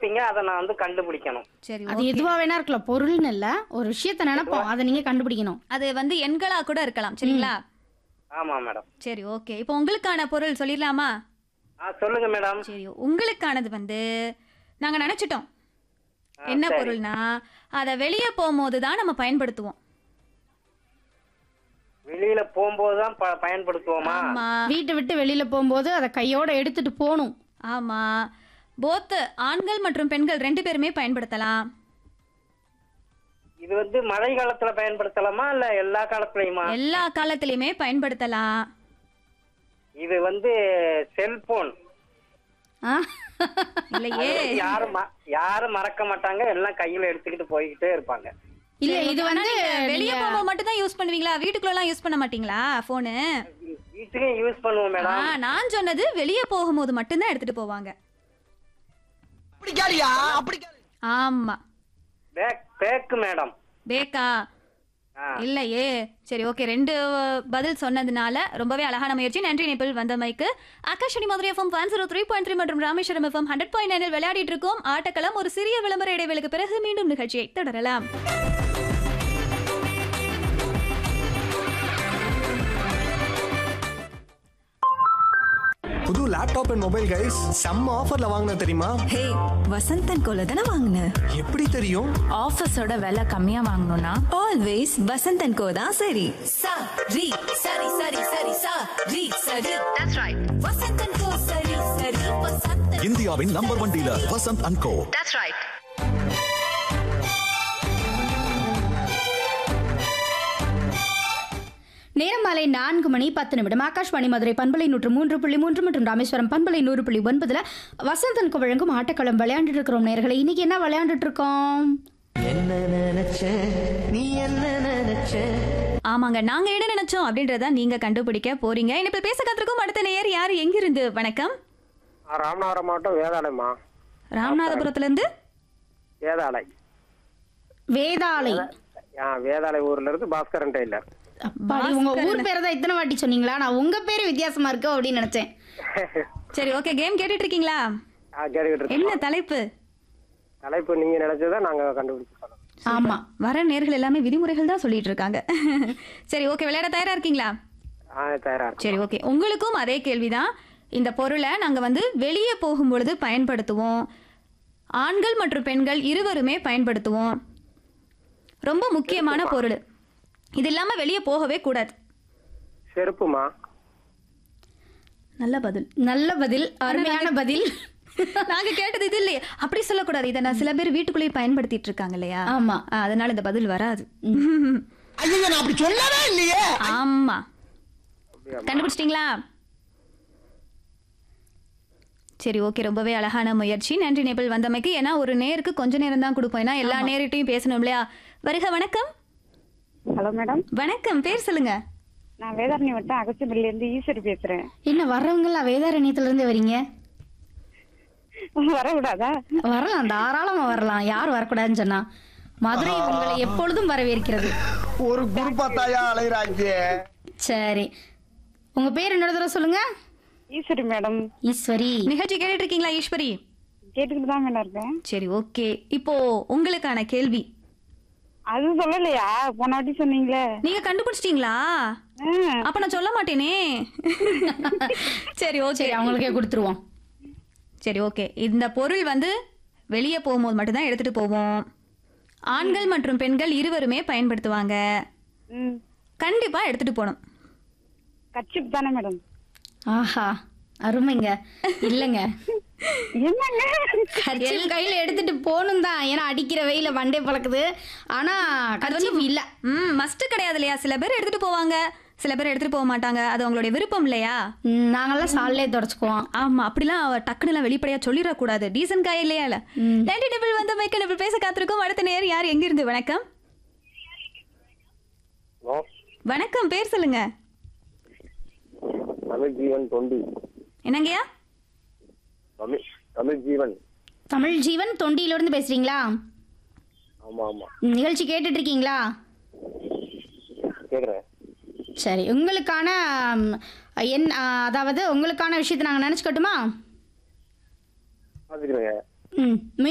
நினைப்பீங்க அதை நான் வந்து கண்டுபிடிக்கணும் சரி அது okay. எதுவா வேணா இருக்கலாம் பொருள்னு இல்ல ஒரு விஷயத்த நினைப்போம் அதை நீங்க கண்டுபிடிக்கணும் அது வந்து எண்களா கூட இருக்கலாம் சரிங்களா ஆமா மேடம் சரி ஓகே இப்போ உங்களுக்கான பொருள் சொல்லிடலாமா ஆ சொல்லுங்க மேடம் சரி உங்களுக்கானது வந்து நாங்க நினைச்சிட்டோம் ஆ, என்ன சரி. பொருள்னா அதை வெளியே போகும்போது தான் நம்ம பயன்படுத்துவோம் வெளியில போகும்போது தான் ப- பயன்படுத்துவோமா ஆமா வீட்டை விட்டு வெளியில போகும்போது அதை கையோட எடுத்துட்டு போகணும் ஆமா போத் ஆண்கள் மற்றும் பெண்கள் ரெண்டு பேருமே பயன்படுத்தலாம் இது வந்து மழை காலத்துல பயன்படுத்தலாமா இல்ல எல்லா காலத்துலயுமா எல்லா காலத்திலயுமே பயன்படுத்தலாம் இது வந்து செல்போன் ஆ? இல்லையே யாரும் ம- யாரும் மறக்க மாட்டாங்க எல்லாம் கையில எடுத்துக்கிட்டு போய்கிட்டே இருப்பாங்க இல்ல இது வந்து வெளியே போகும்போது மட்டும் தான் யூஸ் பண்ணுவீங்களா வீட்டுக்குள்ள எல்லாம் யூஸ் பண்ண மாட்டீங்களா போனு வீட்டுக்கும் யூஸ் பண்ணுவோம் மேடம் நான் சொன்னது வெளியே போகும்போது மட்டும்தான் எடுத்துட்டு போவாங்க அப்படி கேளியா அப்படி கேளு. ஆமா பேக் பேக்கு மேடம் பேக்கா ஆ. இல்லையே சரி ஓகே ரெண்டு அஹ், பதில் சொன்னதுனால ரொம்பவே அழகான முயற்சி நன்றி நேபிள் வந்தமைக்கு Akashvani Madurai FM one zero three point three மற்றும் ராமேஸ்வரம் எஃப்எம் ஹண்ட்ரட் பாயிண்ட் நைனில் விளையாடிட்டு இருக்கோம் ஆட்டக்களம் ஒரு சிறிய விளம்பர இடைவேளுக்கு பிறகு மீண்டும் நிகழ்ச்சியை தொடரலாம் புது லேப்டாப் அண்ட் மொபைல் கைஸ் செம்ம ஆஃபர்ல வாங்கின தெரியுமா ஹே வசந்தன் கோல தானே வாங்கின எப்படி தெரியும் ஆஃபீஸோட விலை கம்மியா வாங்கணும்னா ஆல்வேஸ் வசந்தன் கோ தான் சரி சா ரி சரி சரி சரி சா ரி சரி தட்ஸ் ரைட் வசந்தன் கோ சரி சரி வசந்தன் இந்தியாவின் number one dealer Vasanth and co that's right நேரம் மாலை நான்கு மணி பத்து நிமிடம் ஆகாஷ்வாணி மதுரை பண்பலை நூற்று மூன்று புள்ளி மூன்று மற்றும் ராமேஸ்வரம் பண்பலை நூறு புள்ளி ஒன்பதுல வசந்தனுக்கு வழங்கும் ஆட்டக்களம் விளையாண்டுட்டு இருக்கிறோம் நேர்களை இன்னைக்கு என்ன விளையாண்டுட்டு இருக்கோம் ஆமாங்க நாங்க என்ன நினைச்சோம் அப்படின்றத நீங்க கண்டுபிடிக்க போறீங்க இப்ப பேச கத்திருக்கோம் அடுத்த நேயர் யார் எங்கிருந்து வணக்கம் ஆ, ராமநாதபுரம் மாவட்டம் வேதாளைமா ராமநாதபுரத்துல இருந்து வேதாளை வேதாளை ஆ, வேதாளை ஊர்ல இருந்து பாஸ்கரன் டெய்லர் அப்பாடி, உங்க ஊர் பேரை தான் இத்தனை வாட்டி சொன்னீங்களா நான் உங்க பேரு வித்தியாசமா இருக்கு அப்படின்னு நினைச்சேன் சரி ஓகே கேம் கேட்டுட்டு இருக்கீங்களா ஆ, கேட்டுக்கிட்டு இருக்கோம். என்ன தலைப்பு தலைப்பு நீங்க நினைச்சதை நாங்க கண்டுபிடிச்சு சொல்லணும் ஆமா வர நேர்கள் எல்லாமே விதிமுறைகள் தான் சொல்லிட்டு இருக்காங்க சரி ஓகே விளையாட தயாரா இருக்கீங்களா ஆ தயாரா இருக்கு சரி ஓகே உங்களுக்கும் அதே கேள்விதான் இந்த பொருளை நாங்க வந்து வெளியே போகும் பொழுது பயன்படுத்துவோம் ஆண்கள் மற்றும் பெண்கள் இருவருமே பயன்படுத்துவோம் ரொம்ப முக்கியமான பொருள் இது இல்லாம வெளியே போகவே கூடாது செருப்புமா நல்ல பதில் நல்ல பதில் அருமையான பதில் நாங்க கேட்டது இது இல்லையே அப்படி சொல்லக்கூடாது இதை நான் சில பேர் வீட்டுக்குள்ளேயே பயன்படுத்திட்டு இருக்காங்க இல்லையா ஆமா. ஆ, அதனால இந்த பதில் வராது ஐயோ நான் அப்படி சொல்லவே இல்லையே ஆமா கண்டுபிடிச்சிட்டீங்களா சரி ஓகே ரொம்பவே அழகான முயற்சி நன்றி நேபிள் வந்தமைக்கு ஏன்னா ஒரு நேருக்கு கொஞ்ச நேரம் தான் கொடுப்போம் ஏன்னா எல்லா நேரிட்டையும் பேசணும் இல்லையா வருக வணக்கம் ஹலோ மேடம் வணக்கம் பேர் சொல்லுங்க நான் வேதாரணி வட்டம் அகச்சிபள்ளில இருந்து ஈஸ்வரி பேசுறேன் என்ன வர்றவங்கலாம் வேதாரண்யத்துல இருந்து வரீங்க வரக்கூடாதா வரலாம் தாராளமா வரலாம் யார் வரக்கூடாதுன்னு சொன்னா மதுரை உங்களை எப்பொழுதும் வரவேற்கிறது ஒரு குரூப்பா தாயா அலைகிறாங்க சரி உங்க பேர் இன்னொரு தடவை சொல்லுங்க ஈஸ்வரி மேடம் ஈஸ்வரி நிகழ்ச்சி கேட்டுட்டு இருக்கீங்களா ஈஸ்வரி கேட்டுக்கிட்டு தான் மேடம் இருக்கேன் சரி ஓகே இப்போ உங்களுக்கான கேள்வி அது சொல்லலையா போன வாட்டி சொன்னீங்களே நீங்க கண்டுபிடிச்சிட்டீங்களா ஆ, அப்ப நான் சொல்ல மாட்டேனே சரி ஓகே சரி அவங்களுக்கே கொடுத்துருவோம் சரி ஓகே இந்த பொருள் வந்து வெளியே போகும்போது மட்டும்தான் எடுத்துட்டு போவோம் ஆண்கள் மற்றும் பெண்கள் இருவருமே பயன்படுத்துவாங்க ம் கண்டிப்பா எடுத்துட்டு போகணும் கச்சிப் தானே மேடம் ஆஹா அருமைங்க இல்லைங்க என்னங்க கர்ச்சீஃப் கையில எடுத்துட்டு போகணும் தான் ஏன்னா அடிக்கிற வெயில வண்டே பழக்குது ஆனா கர்ச்சீஃப் இல்ல ம் மஸ்ட் கிடையாது இல்லையா சில பேர் எடுத்துட்டு போவாங்க சில பேர் எடுத்துட்டு போக மாட்டாங்க அது அவங்களுடைய விருப்பம் இல்லையா ம், நாங்கெல்லாம் சால்லே தொடச்சுக்குவோம் ஆமா அப்படிலாம் அவ டக்குனுலாம் வெளிப்படையா சொல்லிடக்கூடாது டீசன்ட் காய் இல்லையா இல்ல நன்றி டபிள் வந்து மைக்க டபிள் பேச காத்திருக்கோம் அடுத்த நேர் யார் எங்க இருந்து வணக்கம் வணக்கம் பேர் சொல்லுங்க தமிழ் ஜீவன் தொண்டி என்னங்கய்யா தமிழ் தமிழ் ஜீவன் தமிழ் ஜீவன் தொண்டியில இருந்து பேசுறீங்களா ஆமா ஆமா நிகழ்ச்சி கேட்டுட்டு இருக்கீங்களா கேக்குறேன் சரி உங்களுக்கான ம், என் ஆ, அதாவது உங்களுக்கான விஷயத்தை நாங்கள் நினச்சிக்கட்டுமா பாத்துக்கிறேங்க ம்